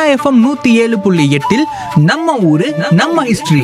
FM நூத்தி ஏழு புள்ளி எட்டில் நம்ம ஊரு நம்ம ஹிஸ்டரி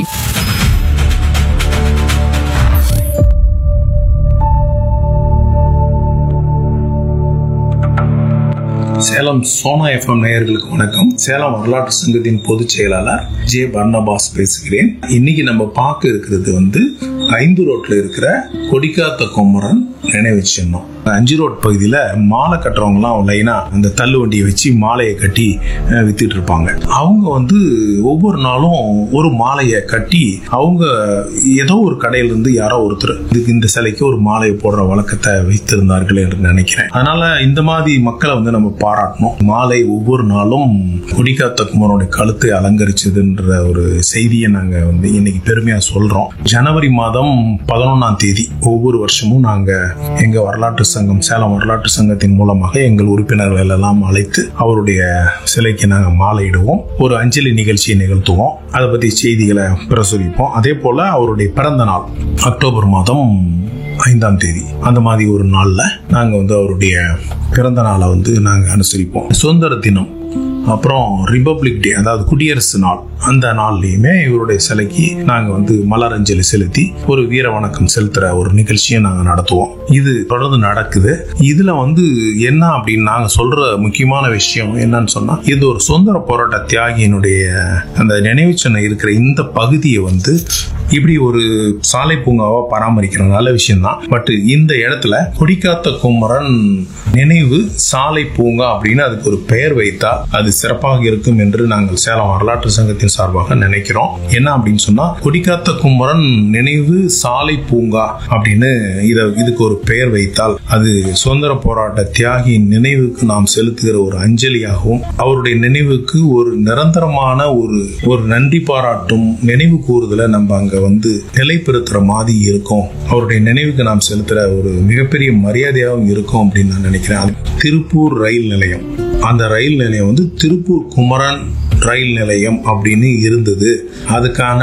சேலம் சோனா எஃப்எம் நேயர்களுக்கு வணக்கம் சேலம் வரலாற்று சங்கத்தின் பொதுச் செயலாளர் ஜே பர்னபாஸ் பேசுகிறேன் இன்னைக்கு நம்ம பார்க்க இருக்கிறது வந்து ஐந்து ரோட்ல இருக்கிற கொடிக்காத்த கொமரன் நினைவு சின்னம் அஞ்சு ரோட் பகுதியில மாலை கட்டுறவங்கலாம் லைனா அந்த தள்ளு வண்டியை வச்சு மாலையை கட்டி அஹ், வித்துட்டு இருப்பாங்க அவங்க வந்து ஒவ்வொரு நாளும் ஒரு மாலையை கட்டி அவங்க ஏதோ ஒரு கடையில இருந்து யாரோ ஒருத்தர் இதுக்கு இந்த சிலைக்கு ஒரு மாலையை போடுற வழக்கத்தை வைத்திருந்தார்கள் என்று நினைக்கிறேன் அதனால இந்த மாதிரி மக்களை வந்து நம்ம பாராட்டணும் மாலை ஒவ்வொரு நாளும் கொடிக்காத்த குமரனுடைய கழுத்தை அலங்கரிச்சதுன்ற ஒரு செய்தியை நாங்க வந்து இன்னைக்கு பெருமையா சொல்றோம் ஜனவரி மாதம் பதினொன்னாம் தேதி ஒவ்வொரு வருஷமும் நாங்க எங்க வரலாற்று சங்கம் சேலம் வரலாற்று சங்கத்தின் மூலமாக எங்கள் உறுப்பினர்கள் எல்லாம் அழைத்து அவருடைய சிலைக்கு நாங்க மாலையிடுவோம் ஒரு அஞ்சலி நிகழ்ச்சியை நிகழ்த்துவோம் அதை பத்தி செய்திகளை பிரசுரிப்போம் அதே போல அவருடைய பிறந்த நாள் அக்டோபர் மாதம் ஐந்தாம் தேதி அந்த மாதிரி ஒரு நாள்ல நாங்க வந்து அவருடைய பிறந்த நாளை வந்து நாங்க அனுசரிப்போம் சுதந்திர தினம் அப்புறம் ரிபப்ளிக் டே அதாவது குடியரசு நாள் அந்த நாள்லயுமே இவருடைய சிலைக்கு நாங்க வந்து மலர் அஞ்சலி செலுத்தி ஒரு வீர வணக்கம் செலுத்துற ஒரு நிகழ்ச்சியை நாங்க நடத்துவோம் இது தொடர்ந்து நடக்குது இதுல வந்து என்ன அப்படின்னு நாங்க சொல்ற முக்கியமான விஷயம் என்னன்னு சொன்னா இது ஒரு சுதந்திர போராட்ட தியாகியினுடைய அந்த நினைவு சின்னம் இருக்கிற இந்த பகுதியை வந்து இப்படி ஒரு சாலை பூங்காவா பராமரிக்கிற நல்ல விஷயம் தான் பட் இந்த இடத்துல கொடிக்காத்த குமரன் நினைவு சாலை பூங்கா அப்படின்னு அதுக்கு ஒரு பெயர் வைத்தால் அது சிறப்பாக இருக்கும் என்று நாங்கள் சேலம் வரலாற்று சங்கத்தின் சார்பாக நினைக்கிறோம் என்ன அப்படின்னு சொன்னா கொடிக்காத்த குமரன் நினைவு சாலை பூங்கா அப்படின்னு இத இதுக்கு ஒரு பெயர் வைத்தால் அது சுதந்திர போராட்ட தியாகியின் நினைவுக்கு நாம் செலுத்துகிற ஒரு அஞ்சலியாகவும் அவருடைய நினைவுக்கு ஒரு நிரந்தரமான ஒரு ஒரு நன்றி பாராட்டும் நினைவு கூறுதலை நம்ம அங்க வந்து நிலைப்படுத்துற மாதிரி இருக்கும் அவருடைய நினைவுக்கு நாம் செலுத்துற ஒரு மிகப்பெரிய மரியாதையாகவும் இருக்கும் அப்படின்னு நான் நினைக்கிறேன் அது திருப்பூர் ரயில் நிலையம் அந்த ரயில் நிலையம் வந்து திருப்பூர் குமரன் ரயில் நிலையம் அப்படின்னு இருந்தது அதுக்கான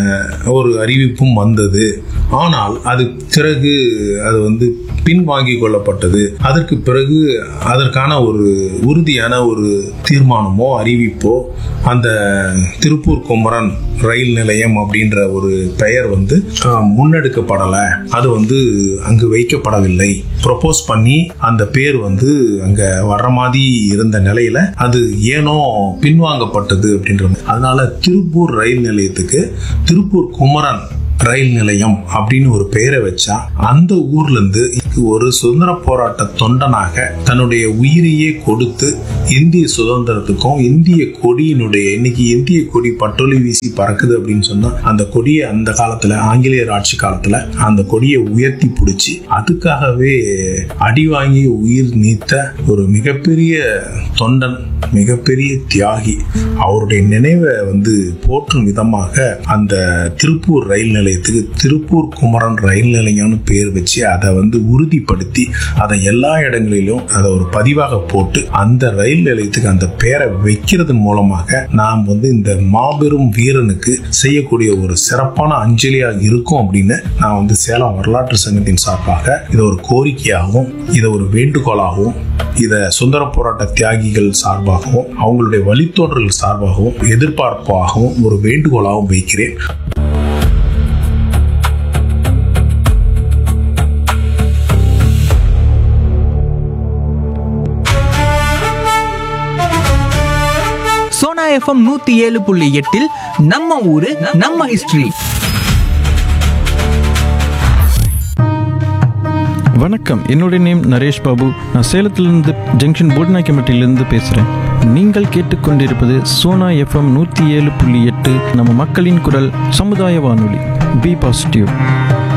ஒரு அறிவிப்பும் வந்தது ஆனால் அது பிறகு அது வந்து பின்வாங்கி கொள்ளப்பட்டது அதற்கு பிறகு அதற்கான ஒரு உறுதியான ஒரு தீர்மானமோ அறிவிப்போ அந்த திருப்பூர் குமரன் ரயில் நிலையம் அப்படின்ற ஒரு பெயர் வந்து அஹ், முன்னெடுக்கப்படலை அது வந்து அங்கு வைக்கப்படவில்லை ப்ரொபோஸ் பண்ணி அந்த பேர் வந்து அங்க வர்ற மாதிரி இருந்த நிலையில அது ஏனோ பின்வாங்கப்பட்டது அப்படின்றது அதனால திருப்பூர் ரயில் நிலையத்துக்கு திருப்பூர் குமரன் ரயில் நிலையம் அப்படின்னு ஒரு பெயரை வச்சா அந்த ஊர்ல இருந்து ஒரு சுதந்திர போராட்ட தொண்டனாக தன்னுடைய உயிரையே கொடுத்து இந்திய சுதந்திரத்துக்கும் இந்திய கொடியினுடைய இன்னைக்கு இந்திய கொடி பட்டொலி வீசி பறக்குது அப்படின்னு சொன்னா அந்த கொடியை அந்த காலத்துல ஆங்கிலேயர் ஆட்சி காலத்துல அந்த கொடியை உயர்த்தி பிடிச்சி அதுக்காகவே அடி வாங்கி உயிர் நீத்த ஒரு மிகப்பெரிய தொண்டன் மிகப்பெரிய தியாகி அவருடைய நினைவை வந்து போற்றும் விதமாக அந்த திருப்பூர் ரயில் நிலையத்துக்கு திருப்பூர் குமரன் ரயில் நிலையம்னு பேர் வச்சு அதை வந்து உறுதிப்படுத்தி அதை எல்லா இடங்களிலும் அதை ஒரு பதிவாக போட்டு அந்த ரயில் நிலையத்துக்கு அந்த பேரை வைக்கிறதன் மூலமாக நாம் வந்து இந்த மாபெரும் வீரனுக்கு செய்யக்கூடிய ஒரு சிறப்பான அஞ்சலியா இருக்கும் அப்படின்னு நான் வந்து சேலம் வரலாற்று சங்கத்தின் சார்பாக இதை ஒரு கோரிக்கையாகவும் இதை ஒரு வேண்டுகோளாகவும் இதை சுந்தர போராட்ட தியாகிகள் சார்பாகவும் அவங்களுடைய வழித்தோன்றல் சார்பாகவும் எதிர்பார்ப்பாகவும் ஒரு வேண்டுகோளாகவும் வைக்கிறேன் சோனா எஃப்எம் நூத்தி ஏழு புள்ளி எட்டில் நம்ம ஊரு நம்ம ஹிஸ்டரி வணக்கம் என்னுடைய நேம் நரேஷ் பாபு நான் சேலத்திலிருந்து ஜங்ஷன் போட்நாயக்கம்பட்டியிலிருந்து பேசுகிறேன் நீங்கள் கேட்டுக்கொண்டிருப்பது சோனா எஃப்எம் நூற்றி ஏழு புள்ளி எட்டு நம்ம மக்களின் குரல் சமுதாய வானொலி பி பாசிட்டிவ்